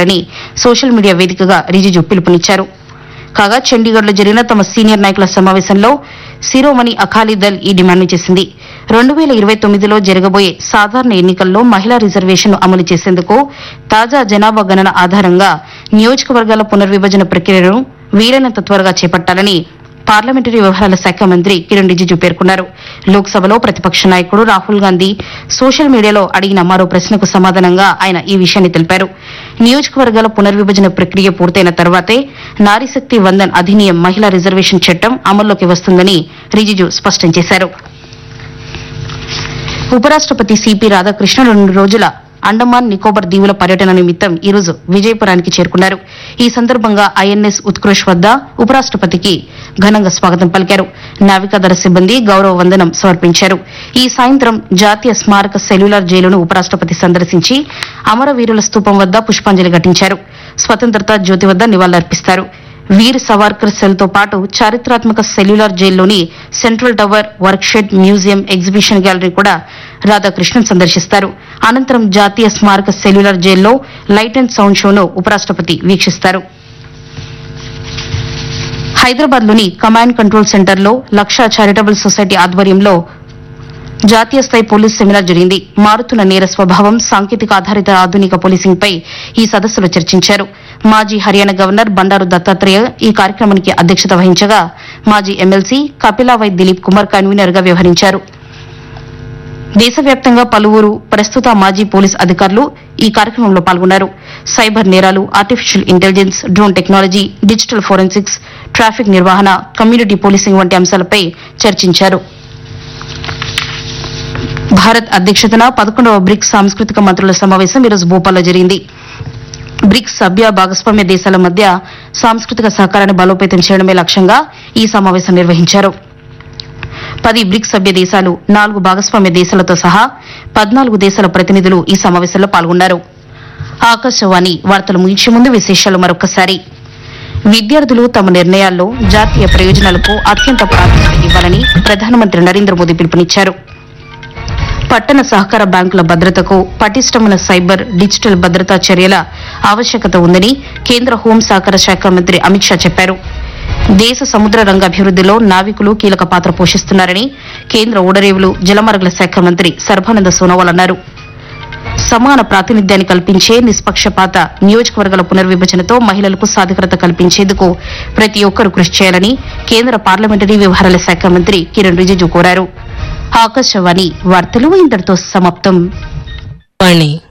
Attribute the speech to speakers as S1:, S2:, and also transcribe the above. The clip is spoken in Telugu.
S1: చేయాలని సోషల్ మీడియా వేదికగా రిజిజు పిలుపునిచ్చారు కాగా చండీగఢ్లో జరిగిన తమ సీనియర్ నాయకుల సమావేశంలో శిరోమణి అకాలీదల్ ఈ డిమాండ్ చేసింది రెండు వేల ఇరవై తొమ్మిదిలో జరగబోయే సాధారణ ఎన్నికల్లో మహిళా రిజర్వేషన్ అమలు చేసేందుకు తాజా జనాభా గణన ఆధారంగా నియోజకవర్గాల పునర్విభజన ప్రక్రియను వీలైనంత త్వరగా చేపట్టాలని పార్లమెంటరీ వ్యవహారాల శాఖ మంత్రి కిరణ్ రిజిజు పేర్కొన్నారు లోక్సభలో ప్రతిపక్ష నాయకుడు రాహుల్ గాంధీ సోషల్ మీడియాలో అడిగిన మరో ప్రశ్నకు సమాధానంగా ఆయన ఈ విషయాన్ని తెలిపారు నియోజకవర్గాల పునర్విభజన ప్రక్రియ పూర్తయిన తర్వాతే నారీశక్తి వందన్ అధినియం మహిళా రిజర్వేషన్ చట్టం అమల్లోకి వస్తుందని రిజిజు స్పష్టం చేశారు ఉపరాష్టపతి సిపి రాధాకృష్ణన్ రెండు రోజుల అండమాన్ నికోబార్ దీవుల పర్యటన నిమిత్తం ఈ రోజు విజయపురానికి చేరుకున్నారు ఈ సందర్భంగా ఐఎన్ఎస్ ఉత్కృష్ వద్ద ఉపరాష్టపతికి ఘనంగా స్వాగతం పలికారు నావికాదళ సిబ్బంది గౌరవ వందనం సమర్పించారు ఈ సాయంత్రం జాతీయ స్మారక సెల్యులార్ జైలును ఉపరాష్టపతి సందర్శించి అమరవీరుల స్తూపం వద్ద పుష్పాంజలి ఘటించారు స్వతంత్రత జ్యోతి వద్ద నివాళులర్పిస్తారు వీర్ సవార్కర్ సెల్ తో పాటు చారిత్రాత్మక సెల్యులార్ జైల్లోని central tower workshed museum exhibition gallery కూడా రాధాకృష్ణన్ సందర్శిస్తారు అనంతరం జాతీయ స్మారక సెల్యులార్ జైల్లో లైట్ అండ్ సౌండ్ షోను ఉపరాష్టపతి వీక్షిస్తారు హైదరాబాద్ లోని కమాండ్ కంట్రోల్ సెంటర్లో లక్ష చారిటబుల్ సొసైటీ ఆధ్వర్యంలో జాతీయ స్థాయి పోలీస్ సెమినార్ జరిగింది మారుతున్న నేర స్వభావం సాంకేతిక ఆధారిత ఆధునిక పోలీసింగ్ పై ఈ సదస్సులో చర్చించారు మాజీ హర్యానా గవర్నర్ బండారు దత్తాత్రేయ ఈ కార్యక్రమానికి అధ్యక్షత వహించగా మాజీ ఎమ్మెల్సీ కపిలావై దిలీప్ కుమార్ కన్వీనర్ గా వ్యవహరించారు దేశవ్యాప్తంగా పలువురు ప్రస్తుత మాజీ పోలీస్ అధికారులు ఈ కార్యక్రమంలో పాల్గొన్నారు సైబర్ నేరాలు artificial intelligence drone technology digital forensics traffic నిర్వహణ కమ్యూనిటీ పోలీసింగ్ వంటి అంశాలపై చర్చించారు భారత్ అధ్యక్షతన పదకొండవ బ్రిక్స్ సాంస్కృతిక మంత్రుల సమావేశం ఈరోజు భోపాల్లో జరిగింది బ్రిక్స్ సభ్య భాగస్వామ్య దేశాల మధ్య సాంస్కృతిక సహకారాన్ని బలోపేతం చేయడమే లక్ష్యంగా ఈ సమావేశం నిర్వహించారు పది బ్రిక్స్ సభ్య దేశాలు నాలుగు భాగస్వామ్య దేశాలతో సహా పద్నాలుగు దేశాల ప్రతినిధులు ఈ సమావేశంలో పాల్గొన్నారు ఆకాశవాణి వార్తలు ముగించే ముందు విశేషాలు మరొకసారి విద్యార్థులు తమ నిర్ణయాల్లో జాతీయ ప్రయోజనాలకు అత్యంత ప్రాధాన్యత ఇవ్వాలని ప్రధానమంత్రి నరేంద్ర మోదీ పిలుపునిచ్చారు పట్టణ సహకార బ్యాంకుల భద్రతకు పటిష్టమైన సైబర్ డిజిటల్ భద్రతా చర్యల ఆవశ్యకత ఉందని కేంద్ర హోం సహకార శాఖ మంత్రి అమిత్ షా చెప్పారు దేశ సముద్ర రంగ అభివృద్దిలో నావికులు కీలక పాత్ర పోషిస్తున్నారని కేంద్ర ఓడరేవులు జలమార్గుల శాఖ మంత్రి సర్బానంద సోనోవాల్ అన్నారు సమాన ప్రాతినిధ్యాన్ని కల్పించే నిష్పక్షపాత నియోజకవర్గాల పునర్విభజనతో మహిళలకు సాధికారత కల్పించేందుకు ప్రతి ఒక్కరూ కృషి చేయాలని కేంద్ర పార్లమెంటరీ వ్యవహారాల శాఖ మంత్రి కిరణ్ రిజిజు కోరారు ఆకాశవాణి వార్తలు ఇంతటితో సమాప్తం
S2: వాణి